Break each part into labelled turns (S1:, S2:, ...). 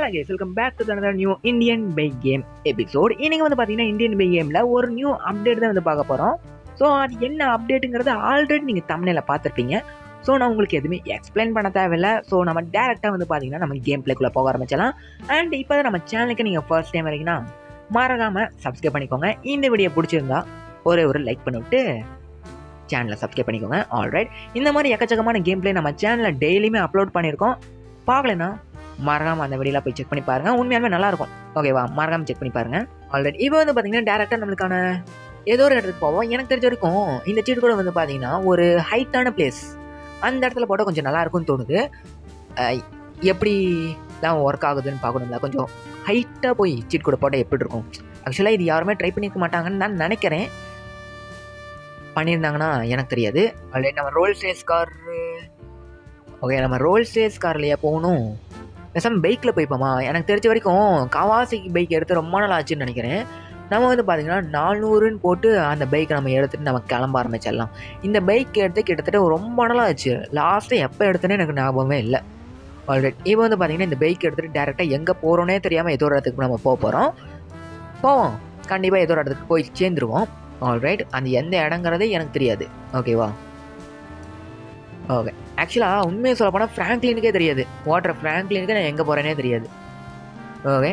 S1: hello guys welcome back to another new Indian bike game episode இன்னைக்கு வந்து பார்த்தீங்கன்னா Indian by கேமில் ஒரு நியூ அப்டேட் தான் வந்து பார்க்க போகிறோம் ஸோ அது என்ன அப்டேட்டுங்கிறது ஆல்ரெடி நீங்கள் தமிழில் பார்த்துருப்பீங்க ஸோ நான் உங்களுக்கு எதுவுமே எக்ஸ்பிளைன் பண்ண தேவையில்ல ஸோ நம்ம டேரெக்டாக வந்து பார்த்தீங்கன்னா நம்ம கேம் பிளேக்குள்ளே போக ஆரம்பிச்சலாம் அண்ட் இப்போ தான் நம்ம சேனலுக்கு நீங்கள் ஃபர்ஸ்ட் டைம் வரைக்கும்னா மறக்காமல் சப்ஸ்கிரைப் பண்ணிக்கோங்க இந்த வீடியோ பிடிச்சிருந்தா ஒரே ஒரு லைக் பண்ணிவிட்டு சேனலை சப்ஸ்கிரைப் பண்ணிக்கோங்க ஆல்ரைட் இந்த மாதிரி எக்கச்சக்கமான கேம் பிளே நம்ம சேனலில் டெய்லியுமே அப்லோட் பண்ணியிருக்கோம் பார்க்கலனா மறக்காம அந்த வீடியோலாம் போய் செக் பண்ணி பாருங்க உண்மையாலுமே நல்லா இருக்கும் ஓகேவா மறக்காம செக் பண்ணி பாருங்க ஆல்ரெடி இப்போ வந்து பார்த்தீங்கன்னா டேரெக்டாக நம்மளுக்கான ஏதோ ஒரு இடத்துக்கு போவோம் எனக்கு தெரிஞ்ச வரைக்கும் இந்த சீட் கூட வந்து பார்த்தீங்கன்னா ஒரு ஹைட்டான பிளேஸ் அந்த இடத்துல போட்டால் கொஞ்சம் நல்லா இருக்கும்னு தோணுது அஹ் எப்படி தான் ஒர்க் ஆகுதுன்னு பார்க்கணும்ல கொஞ்சம் ஹைட்டாக போய் சீட் கூட போட்டால் எப்படி இருக்கும் ஆக்சுவலாக இது யாருமே ட்ரை பண்ணியிருக்க மாட்டாங்கன்னு நான் நினைக்கிறேன் பண்ணியிருந்தாங்கன்னா எனக்கு தெரியாது ஆல்ரெடி நம்ம ரோல் ஸ்டேஸ் கார் ஓகே நம்ம ரோல் ஸ்டேஸ் கார்லையே போகணும் பேசாம பைக்கில் போய்ப்போமா எனக்கு தெரிஞ்ச வரைக்கும் கவாசிக்கு பைக் எடுத்து ரொம்ப நாள் ஆச்சுன்னு நினைக்கிறேன் நம்ம வந்து பார்த்தீங்கன்னா நானூறுன்னு போட்டு அந்த பைக்கை நம்ம எடுத்துகிட்டு நம்ம கிளம்ப ஆரம்பிச்சிடலாம் இந்த பைக் எடுத்து கிட்டத்தட்ட ரொம்ப நாள் ஆச்சு லாஸ்ட்டு எப்போ எடுத்தேனே எனக்கு ஞாபகமே இல்லை ஆல்ரெடி இப்போ வந்து பார்த்தீங்கன்னா இந்த பைக் எடுத்துகிட்டு டேரெக்டாக எங்கே போகிறோன்னே தெரியாமல் ஏதோ ஒரு இடத்துக்கு நம்ம போக போகிறோம் போவோம் கண்டிப்பாக ஏதோ ஒரு இடத்துக்கு போய் சேர்ந்துருவோம் ஆல்ரைட் அந்த எந்த இடங்கிறதே எனக்கு தெரியாது ஓகேவா ஓகே ஆக்சுவலாக உண்மையை சொல்ல போனால் ஃப்ராங்க்லினுக்கே தெரியாது ஓட்டுற ஃப்ராங்க்லினுக்கு நான் எங்கே போகிறேனே தெரியாது ஓகே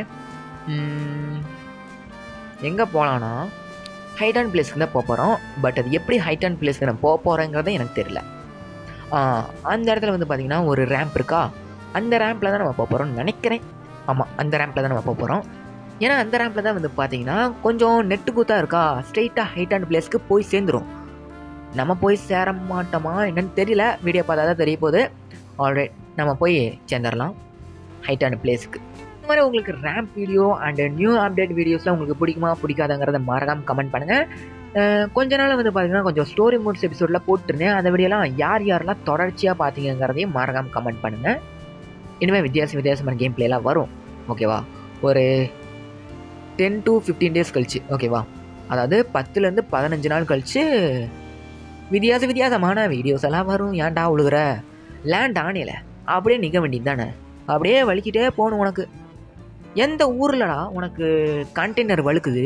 S1: எங்கே போகலான்னா ஹைட் அண்ட் பிளேஸ்க்கு தான் போக போகிறோம் பட் அது எப்படி ஹைட் அண்ட் பிளேஸ்க்கு நான் போக போகிறேங்கிறதே எனக்கு தெரியல ஆ, அந்த இடத்துல வந்து பார்த்தீங்கன்னா ஒரு ரேம்ப் இருக்கா அந்த ரேம்பில் தான் நம்ம போக போகிறோம்னு நினைக்கிறேன் ஆமாம் அந்த ரேம்பில் தான் நம்ம போக போகிறோம் ஏன்னா அந்த ரேம்பில் தான் வந்து பார்த்தீங்கன்னா கொஞ்சம் நெட்டு கூத்தா இருக்கா ஸ்ட்ரெயிட்டாக ஹைட் அண்ட் பிளேஸ்க்கு போய் சேர்ந்துரும் நம்ம போய் சேர மாட்டோமா என்னன்னு தெரியல வீடியோ பார்த்தா தான் தெரிய போகுது ஆல்ரைட் நம்ம போய் சேர்ந்துடலாம் ஹைட் அண்ட் பிளேஸ்க்கு இந்த மாதிரி உங்களுக்கு ramp video and new update வீடியோஸ்லாம் உங்களுக்கு பிடிக்குமா பிடிக்காதங்கிறத மறக்காம கமெண்ட் பண்ணுங்கள் கொஞ்ச நாள் வந்து பார்த்தீங்கன்னா கொஞ்சம் ஸ்டோரி மோட்ஸ் எபிசோடில் போட்டிருந்தேன் அந்த வீடியோலாம் யார் யாரெல்லாம் தொடர்ச்சியாக பார்த்தீங்கிறதையும் மறக்காம கமெண்ட் பண்ணுங்கள் இனிமேல் வித்தியாச வித்தியாசமான கேம் பிளேலாம் வரும் ஓகேவா ஒரு டென் டு ஃபிஃப்டீன் டேஸ் கழிச்சு ஓகேவா அதாவது பத்துலேருந்து பதினஞ்சு நாள் கழிச்சு வித்தியாச வித்தியாசமான வீடியோஸ் எல்லாம் வரும் ஏன்டா உழுகுற லேண்ட் ஆனில அப்படியே நிற்க வேண்டியது தானே அப்படியே வலிக்கிட்டே போகணும் உனக்கு எந்த ஊர்லடா உனக்கு கண்டெய்னர் வழுக்குது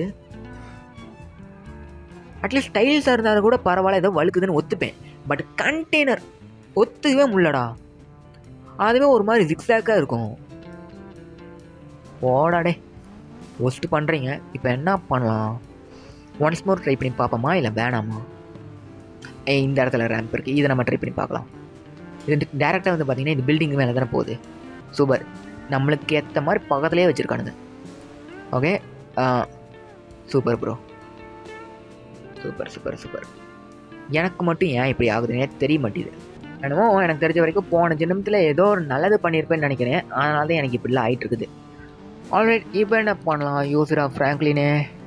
S1: அட்லீஸ்ட் டைல்ஸாக இருந்தாலும் கூட பரவாயில்ல ஏதோ வழுக்குதுன்னு ஒத்துப்பேன் பட் கண்டெய்னர் ஒத்துக்கவே முடியலடா அதுவே ஒரு மாதிரி ஜிக்ஸாக்காக இருக்கும் போடாடே ஒஸ்ட் பண்ணுறீங்க இப்போ என்ன பண்ணலாம் ஒன்ஸ் மோர் ட்ரை பண்ணி பார்ப்போமா இல்லை வேணாமா ஏய் இந்த இடத்துல ரேம்ப் இருக்குது இதை நம்ம ட்ரை பண்ணி பார்க்கலாம் இது டேரெக்டாக வந்து பார்த்தீங்கன்னா இது பில்டிங் மேலே தானே போகுது சூப்பர் நம்மளுக்கு ஏற்ற மாதிரி பக்கத்துலேயே வச்சுருக்கானுங்க okay super bro super super super எனக்கு மட்டும் ஏன் இப்படி ஆகுதுன்னே தெரிய மாட்டேது என்னமோ எனக்கு தெரிஞ்ச வரைக்கும் போன ஜென்மத்தில் ஏதோ ஒரு நல்லது பண்ணியிருப்பேன்னு நினைக்கிறேன் அதனால தான் எனக்கு இப்படிலாம் ஆகிட்டு இருக்குது ஆல்ரைட் இப்போ என்ன பண்ணலாம் யூசரா ஃப்ராங்க்லினே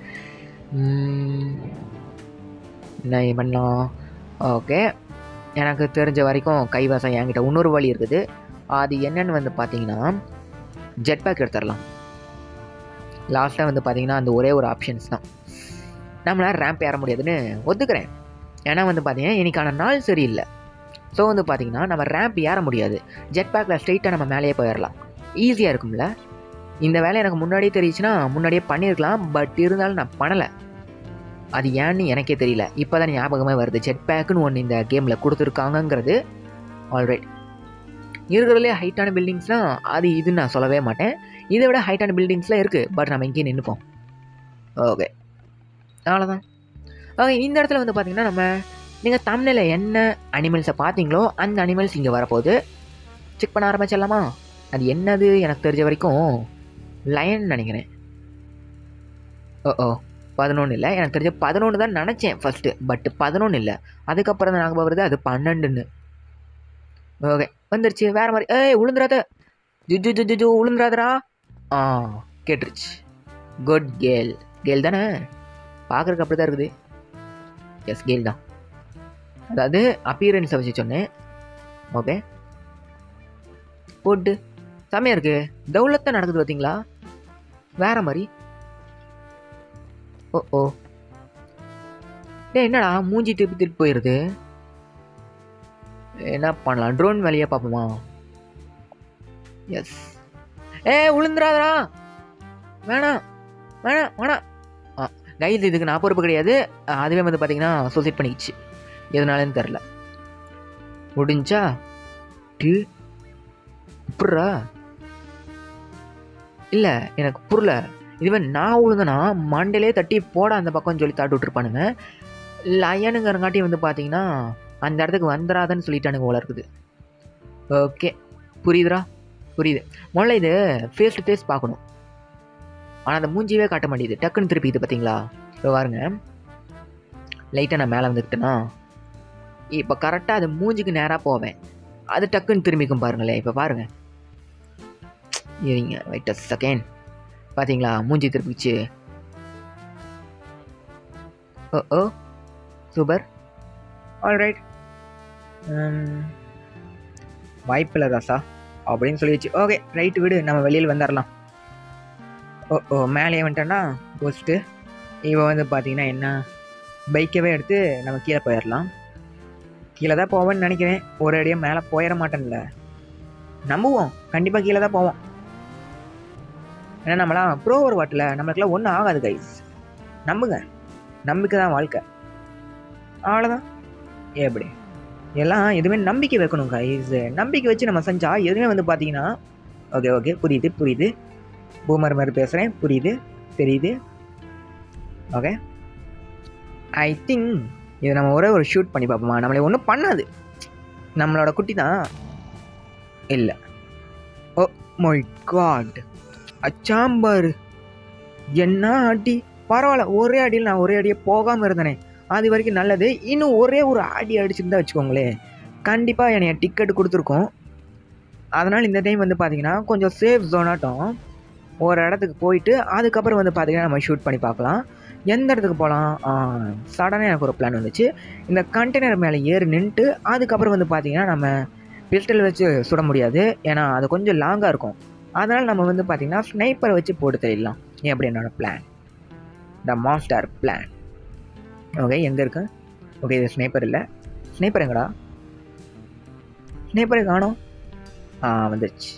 S1: என்ன பண்ணலாம் ஓகே எனக்கு தெரிஞ்ச வரைக்கும் கைவாசம் என்கிட்ட இன்னொரு வழி இருக்குது அது என்னன்னு வந்து பார்த்தீங்கன்னா ஜெட் பேக் எடுத்துடலாம் லாஸ்ட்டாக வந்து பார்த்தீங்கன்னா அந்த ஒரே ஒரு ஆப்ஷன்ஸ் தான் நம்மளால் ரேம்ப் ஏற முடியாதுன்னு ஒத்துக்கிறேன் ஏன்னா வந்து பார்த்தீங்கன்னா இன்னைக்கான நாள் சரியில்லை ஸோ வந்து பார்த்தீங்கன்னா நம்ம ரேம்ப் ஏற முடியாது ஜெட் பேக்கில் ஸ்ட்ரெயிட்டாக நம்ம மேலேயே போயிடலாம் ஈஸியாக இருக்கும்ல இந்த வேலை எனக்கு முன்னாடியே தெரியுச்சுன்னா முன்னாடியே பண்ணியிருக்கலாம் பட் இருந்தாலும் நான் பண்ணலை அது ஏன்னு எனக்கே தெரியல இப்போ தான் ஞாபகமே வருது ஜெட் பேக்குன்னு ஒன்று இந்த கேமில் கொடுத்துருக்காங்கங்கிறது ஆல்ரைட் இருக்கிறதுலே ஹைட்டான பில்டிங்ஸ்லாம் அது இதுன்னு நான் சொல்லவே மாட்டேன் இதை விட ஹைட்டான பில்டிங்ஸ்லாம் இருக்குது பட் நம்ம இங்கேயே நின்றுப்போம் ஓகே அவ்வளோதான் ஓகே இந்த இடத்துல வந்து பார்த்தீங்கன்னா நம்ம நீங்கள் தமிழில் என்ன அனிமல்ஸை பார்த்தீங்களோ அந்த அனிமல்ஸ் இங்கே வரப்போகுது செக் பண்ண ஆரம்பிச்சிடலாமா அது என்னது எனக்கு தெரிஞ்ச வரைக்கும் லயன் நினைக்கிறேன் ஓ ஓ பதினொன்று இல்லை எனக்கு தெரிஞ்ச பதினொன்று தான் நினச்சேன் ஃபஸ்ட்டு பட் பதினொன்று இல்லை அதுக்கப்புறம் தான் ஞாபகம் வருது அது பன்னெண்டுன்னு ஓகே வந்துருச்சு வேறு மாதிரி ஏய் உளுந்துராத ஜுஜு ஜு ஜு உளுந்துராதரா ஆ கேட்டுருச்சு குட் கேல் கேல் தானே பார்க்குறக்கு அப்படி தான் இருக்குது எஸ் கேல் தான் அதாவது அப்பியரன்ஸை வச்சு சொன்னேன் ஓகே போட்டு செம்மையாக இருக்கு தௌலத்தை நடக்குது பார்த்தீங்களா வேற மாதிரி ஓ ஓ டேய் என்னடா மூஞ்சி திருப்பி திருப்பி போயிடுது என்ன பண்ணலாம் ட்ரோன் வேலையை பார்ப்போமா எஸ் ஏ உளுந்துராதரா வேணாம் வேணாம் வேணாம் ஆ கைஸ் இதுக்கு நான் பொறுப்பு கிடையாது அஹ், அதுவே வந்து பார்த்தீங்கன்னா சூசைட் பண்ணிக்கிச்சு எதனாலன்னு தெரில முடிஞ்சா டி புர்றா இல்லை எனக்கு புரியல இதுவே நான் உழுந்தனா மண்டையிலே தட்டி போட அந்த பக்கம்னு சொல்லி தாட்டி விட்ருப்பானுங்க லயனுங்கிறங்காட்டி வந்து பார்த்தீங்கன்னா அந்த இடத்துக்கு வந்துடாதன்னு சொல்லிட்டானுங்க போல இருக்குது ஓகே புரியுதுடா புரியுது முதல்ல இது ஃபேஸ் டு ஃபேஸ் பார்க்கணும் ஆனால் அந்த மூஞ்சியவே காட்ட மாட்டேங்குது டக்குன்னு திருப்பி இது பார்த்தீங்களா இப்போ பாருங்க லைட்டாக நான் மேலே வந்துக்கிட்டேன்னா இப்போ கரெக்டாக அது மூஞ்சிக்கு நேராக போவேன் அது டக்குன்னு திரும்பிக்கும் பாருங்களேன் இப்போ பாருங்க இருங்க வெயிட் அ செகண்ட் பார்த்தீங்களா மூஞ்சி திருப்பிச்சு ஓ ஓ சூப்பர் ஆல்ரைட் வாய்ப்பில்லை ராசா அப்படின்னு சொல்லிடுச்சு ஓகே ரைட்டு விடு நம்ம வெளியில் வந்துடலாம் ஓ ஓ மேலே வந்துட்டோன்னா போஸ்ட்டு இவன் வந்து பார்த்தீங்கன்னா என்ன பைக்கவே எடுத்து நம்ம கீழே போயிடலாம் கீழே தான் போவேன்னு நினைக்கிறேன் ஒரு அடியாக மேலே போயிட மாட்டேன்ல நம்புவோம் கண்டிப்பாக கீழே தான் போவோம் ஏன்னா நம்மளாம் ப்ரோ ஒரு வாட்டில் நம்மளுக்குலாம் ஒன்றும் ஆகாது கைஸ் நம்புங்க நம்பிக்கை தான் வாழ்க்கை அவ்வளோதான் எப்படி எல்லாம் எதுவுமே நம்பிக்கை வைக்கணும் கைஸ் நம்பிக்கை வச்சு நம்ம செஞ்சா எதுவுமே வந்து பார்த்தீங்கன்னா ஓகே ஓகே புரியுது புரியுது பூமர் மாதிரி பேசுகிறேன் புரியுது தெரியுது ஓகே ஐ திங்க் இதை நம்ம ஒரே ஒரு ஷூட் பண்ணி பார்ப்போமா நம்மளை ஒன்றும் பண்ணாது நம்மளோட குட்டி தான் இல்லை ஓ மை காட் அச்சாம்பாரு என்ன அடி பரவாயில்ல ஒரே அடியில் நான் ஒரே அடியே போகாமல் இருந்தேனே அது வரைக்கும் நல்லது இன்னும் ஒரே ஒரு அடி அடிச்சிருந்தா வச்சுக்கோங்களேன் கண்டிப்பாக என்னைய டிக்கெட் கொடுத்துருக்கோம் அதனால் இந்த டைம் வந்து பார்த்தீங்கன்னா கொஞ்சம் சேஃப் ஜோனாட்டம் ஒரு இடத்துக்கு போயிட்டு அதுக்கப்புறம் வந்து பார்த்தீங்கன்னா நம்ம ஷூட் பண்ணி பார்க்கலாம் எந்த இடத்துக்கு போகலாம் சடனாக எனக்கு ஒரு பிளான் வந்துச்சு இந்த கண்டெய்னர் மேலே ஏறி நின்றுட்டு அதுக்கப்புறம் வந்து பார்த்தீங்கன்னா நம்ம பிஸ்டல் வச்சு சுட முடியாது ஏன்னா அது கொஞ்சம் லாங்காக இருக்கும் அதனால் நம்ம வந்து பார்த்தீங்கன்னா ஸ்னைப்பரை வச்சு போட்டு தெரியலாம் எப்படி என்னோட plan the master plan okay எங்கே இருக்கு ஓகே இது ஸ்னைப்பர் இல்லை ஸ்னைப்பர் எங்கடா ஸ்னைப்பரை காணோம் ஆ வந்துருச்சு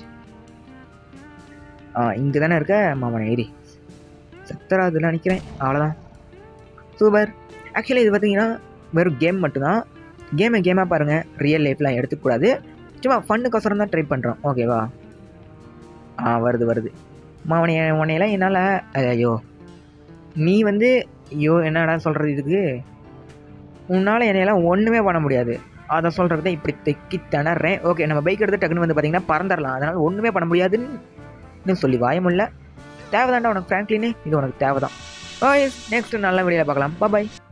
S1: ஆ இங்கே தானே இருக்க மாமன் ஏரி சத்தராதில் நினைக்கிறேன் அவ்வளோதான் சூப்பர் ஆக்சுவலி இது பார்த்தீங்கன்னா வெறும் கேம் மட்டும்தான் கேமை கேமாக பாருங்கள் ரியல் லைஃப்லாம் எடுத்துக்கூடாது சும்மா ஃபண்ணுக்கோசரம் தான் ட்ரை பண்ணுறோம் ஓகேவா ஆ வருது வருது மாவனை உன்னையெல்லாம் என்னால் ஐயோ நீ வந்து ஐயோ என்னடா சொல்கிறது இதுக்கு உன்னால் என்னையெல்லாம் ஒன்றுமே பண்ண முடியாது அதை சொல்கிறது தான் இப்படி தெக்கி திணறேன் ஓகே நம்ம பைக் எடுத்து டக்குன்னு வந்து பார்த்தீங்கன்னா பறந்துடலாம் அதனால் ஒன்றுமே பண்ண முடியாதுன்னு சொல்லி வாயமுல்ல தேவைதான்டா உனக்கு ஃப்ராங்க்லின்னு இது உனக்கு தேவை தான் ஓ எஸ் நெக்ஸ்ட் நல்ல வீடியோவில் பார்க்கலாம் பாய்